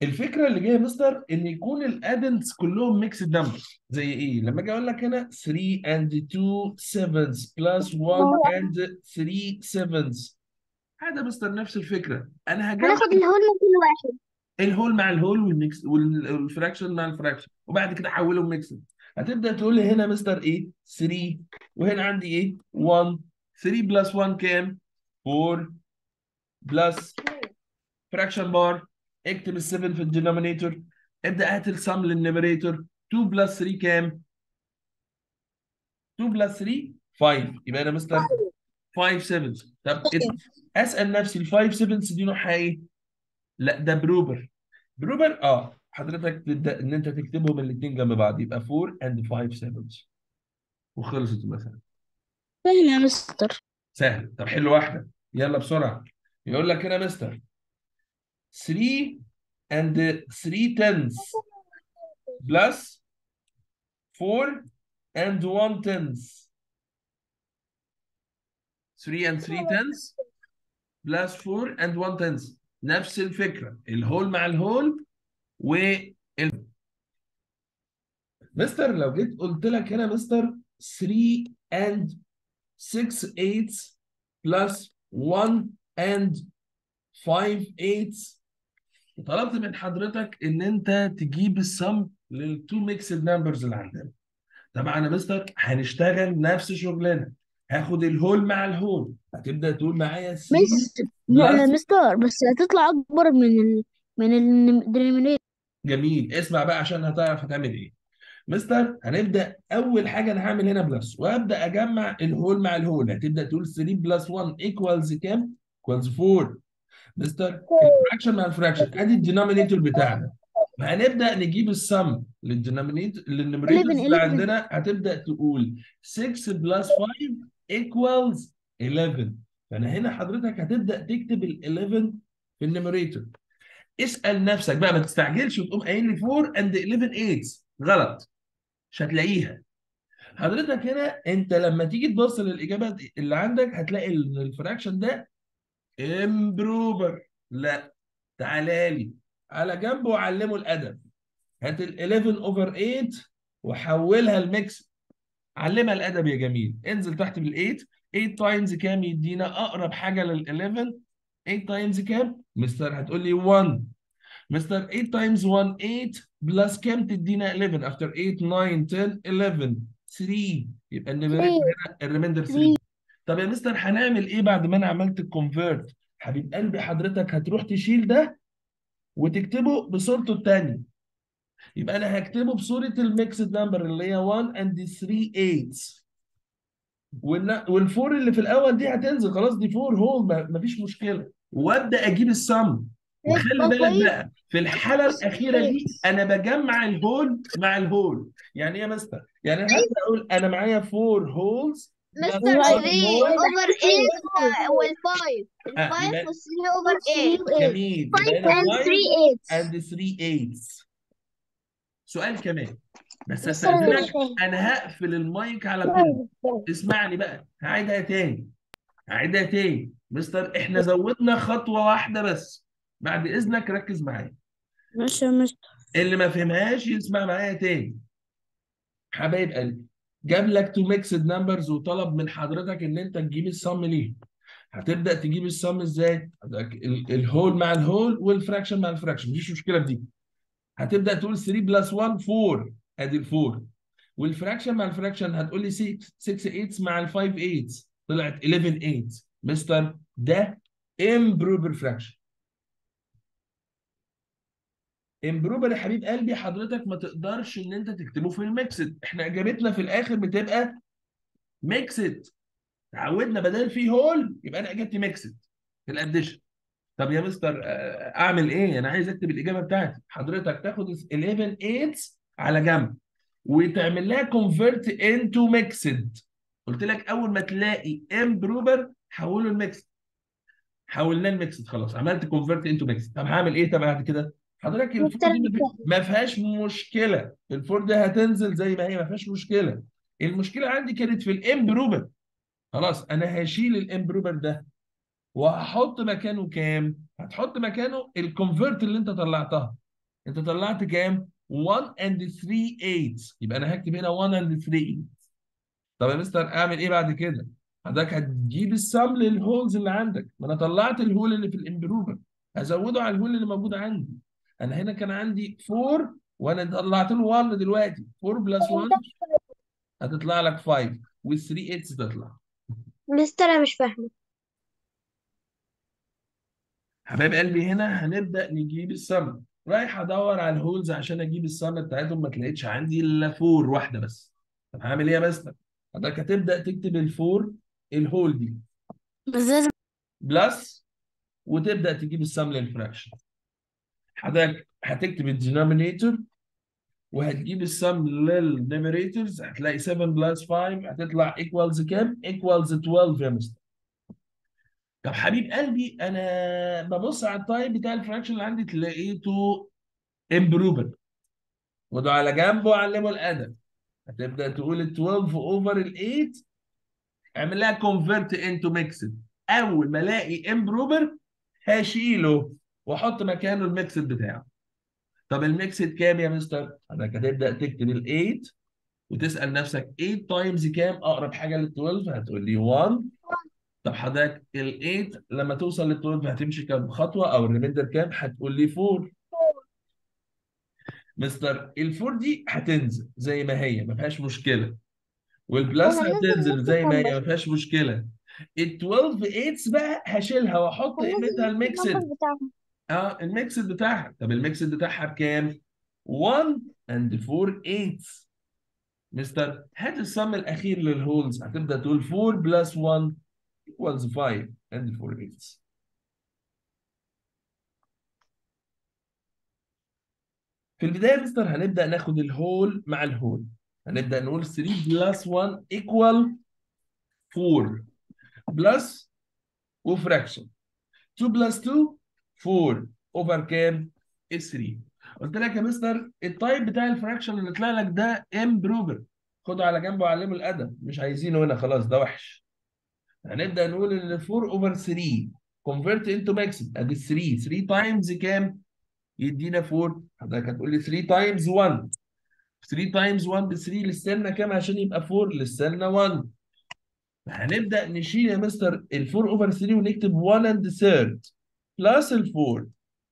الفكره اللي جايه يا مستر ان يكون الادنتس كلهم ميكسد نمبر زي ايه لما اجي اقول لك هنا 3 and 2 sevens plus 1 and 3 sevens هذا مستر نفس الفكره انا هجمع هناخد الهول من كل واحد الهول مع الهول والميكس وال- والفراكشن مع الفراكشن وبعد كده احولهم ميكسد هتبدا تقول لي هنا مستر ايه 3 وهنا عندي ايه 1 3 بلس 1 كام 4 بلس فراكشن بار اكتب ال 7 في الدينومينيتور ابدا هات السم للنيميريتور 2 بلس 3 كام 2 بلس 3 5 يبقى انا مستر 5 7 طب اسال نفسي ال 5 7 دي نوعها ايه؟ لا ده بروبر بروبر اه حضرتك تبدا ان انت تكتبهم الاثنين جنب بعض يبقى 4 and 5 7 وخلصت مثلا فاهم يا مستر سهل طب حلو واحده يلا بسرعه يقول لك هنا مستر 3 and 3 tenths plus 4 and 1 tenths 3 and 3 tenths plus 4 and 1 tenths نفس الفكره الهول مع الهول و مستر لو جيت قلت لك هنا مستر 3 and 6 eighths plus 1 and 5 eighths طلبت من حضرتك ان انت تجيب السم للتو ميكسد نمبرز اللي عندنا طبعا يا مستر هنشتغل نفس شغلنا هاخد الهول مع الهول هتبدا تقول معايا 3 مس لا بلس مستر بس هتطلع اكبر من ال من الدينامينيتور جميل اسمع بقى عشان هتعرف هتعمل ايه مستر هنبدا اول حاجه انا هعمل هنا بلس وابدا اجمع الهول مع الهول هتبدا تقول 3 بلس 1 ايكوالز كام؟ ايكوالز 4 مستر الفراكشن مع الفراكشن ادي الدينومينيتور بتاعنا فهنبدا نجيب السم للدينومينيتور للنيميريتورز 11 اللي 11 عندنا هتبدا تقول 6 بلس 5 ايكوالز 11 فانا هنا حضرتك هتبدا تكتب ال 11 في النيميريتور اسال نفسك بقى ما تستعجلش وتقوم قايل لي 4 اند 11 8 غلط مش هتلاقيها حضرتك هنا انت لما تيجي تبص للاجابه اللي عندك هتلاقي ان الفراكشن ده امبروبر لا تعالى لي على جنب وعلمه الادب هات ال 11 اوفر 8 وحولها لميكس علمها الادب يا جميل انزل تحت بال 8 8 تايمز كام يدينا اقرب حاجه لل 11 8 تايمز كام مستر هتقول لي 1 مستر 8 تايمز 1 8 بلس كام تدينا 11 افتر 8 9 10 11 3 يبقى النيميريتور هنا الريميندر 3 طب يا مستر هنعمل ايه بعد ما انا عملت الكونفيرت حبيب قلبي حضرتك هتروح تشيل ده وتكتبه بصورته الثانيه يبقى انا هكتبه بصوره الميكسد نمبر اللي هي 1 and 3 8 والن- والفور اللي في الاول دي هتنزل خلاص دي فور هول ما- مفيش مشكله وابدا اجيب السم وخلي بالك بقى في الحاله الاخيره دي انا بجمع الهول مع الهول يعني ايه يا مستر؟ يعني انا هبدا اقول انا معايا فور هولز مستر Right. 3 اوفر 8 والفايف آه، الفايف يبقى- وال 3 اوفر 8 جميل يبقى هنا 5 and 3 eighths سؤال كمان بس استاذنك انا هقفل المايك على كل اسمعني بقى هعيدها تاني هعيدها تاني مستر احنا زودنا خطوه واحده بس بعد اذنك ركز معايا ماشي يا مستر اللي ما فهمهاش يسمع معايا تاني حبايب قلبي جاب لك تو ميكسد نمبرز وطلب من حضرتك ان انت تجيب السم ليه هتبدا تجيب السم ازاي عندك ال- الهول مع الهول والفراكشن مع الفراكشن مفيش مشكله في دي هتبدا تقول 3 بلس 1 4 ادي ال 4 والفراكشن مع الفراكشن هتقول لي 6 6 8 مع ال 5 8 طلعت 11 8 مستر ده امبروبر فراكشن امبروبر يا حبيب قلبي حضرتك ما تقدرش ان انت تكتبه في الميكسد احنا اجابتنا في الاخر بتبقى ميكسد تعودنا بدل فيه هول يبقى انا اجابتي ميكسد في الاديشن طب يا مستر آه، اعمل ايه انا عايز اكتب الاجابه بتاعتي حضرتك تاخد 11 8 على جنب وتعمل لها كونفرت انتو ميكسد قلت لك اول ما تلاقي امبروبر حوله الميكسد حولناه الميكسد خلاص عملت كونفرت انتو ميكسد طب هعمل ايه طب بعد كده حضرتك الفور دي ما في- ما فيهاش مشكله الفور دي هتنزل زي ما هي ما فيهاش مشكله المشكله عندي كانت في الامبروبر خلاص انا هشيل الامبروبر ده وهحط مكانه كام هتحط مكانه الكونفرت اللي انت طلعتها انت طلعت كام 1 and 3 8 يبقى انا هكتب هنا 1 and 3 8 طب يا مستر اعمل ايه بعد كده حضرتك هتجيب السم للهولز اللي عندك ما انا طلعت الهول اللي في الامبروفر هزوده على الهول اللي موجود عندي انا هنا كان عندي 4 وانا طلعت له 1 دلوقتي 4 بلس 1 هتطلع لك 5 وال 3 8 تطلع مستر انا مش فاهمه حبايب قلبي هنا هنبدأ نجيب السم رايح ادور على الهولز عشان اجيب السم بتاعتهم ما تلاقيتش عندي الا فور واحده بس طب هعمل ايه يا مستر حضرتك هتبدأ تكتب الفور الهول دي بس لازم بلس وتبدأ تجيب السم للفراكشن حضرتك هتكتب الدينومينيتور وهتجيب السم للنيميريتورز هتلاقي 7 بلس 5 هتطلع ايكوالز كام؟ ايكوالز 12 يا مستر طب حبيب قلبي انا ببص على التايب بتاع الفراكشن اللي عندي تلاقيته امبروفر وده على جنب وعلمه الادب هتبدا تقول ال 12 اوفر ال 8 اعمل لها كونفرت انتو ميكسد اول ما الاقي امبروفر هشيله واحط مكانه الميكسد بتاعه طب الميكسد كام يا مستر؟ حضرتك هتبدا تكتب ال 8 وتسال نفسك 8 تايمز كام اقرب حاجه لل 12 هتقول لي 1 طب حضرتك ال 8 لما توصل لل 12 هتمشي كام خطوه او الريميندر كام؟ هتقول لي 4 مستر ال 4 دي هتنزل زي ما هي ما فيهاش مشكله والبلس هو هننزل هتنزل نص زي ما هي النمبر. ما فيهاش مشكله ال 12 8 بقى هشيلها واحط قيمتها الميكسد النمبر بتاعهم اه الميكسد بتاعها طب الميكسد بتاعها بكام؟ 1 and 4 8 مستر هات السم الاخير للهولز هتبدا تقول 4 بلس 1 equals 5 and 4 8 في البدايه مستر هنبدا ناخد الهول مع الهول هنبدا نقول 3 بلس 1 equal 4 بلس وفراكشن 2 بلس 2 4 اوفر كام؟ 3 قلت لك يا مستر التايب بتاع الفراكشن اللي طلع لك ده امبروفر خده على جنب وعلمه الادب مش عايزينه هنا خلاص ده وحش هنبدا نقول ان 4 اوفر 3 كونفرت انتو ماكسيم ادي 3 3 تايمز كام؟ يدينا 4 حضرتك هتقول لي 3 تايمز 1 3 تايمز 1 ب 3 للسنه كام عشان يبقى 4 للسنه 1 هنبدا نشيل يا مستر ال 4 اوفر 3 ونكتب 1 اند ثيرد بلس ال 4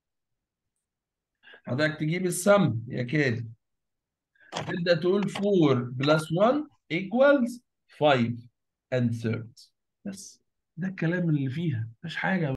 حضرتك تجيب السم يا كادي تبدا تقول 4 بلس 1 equals 5 and third بس ده الكلام اللي فيها مفيش حاجه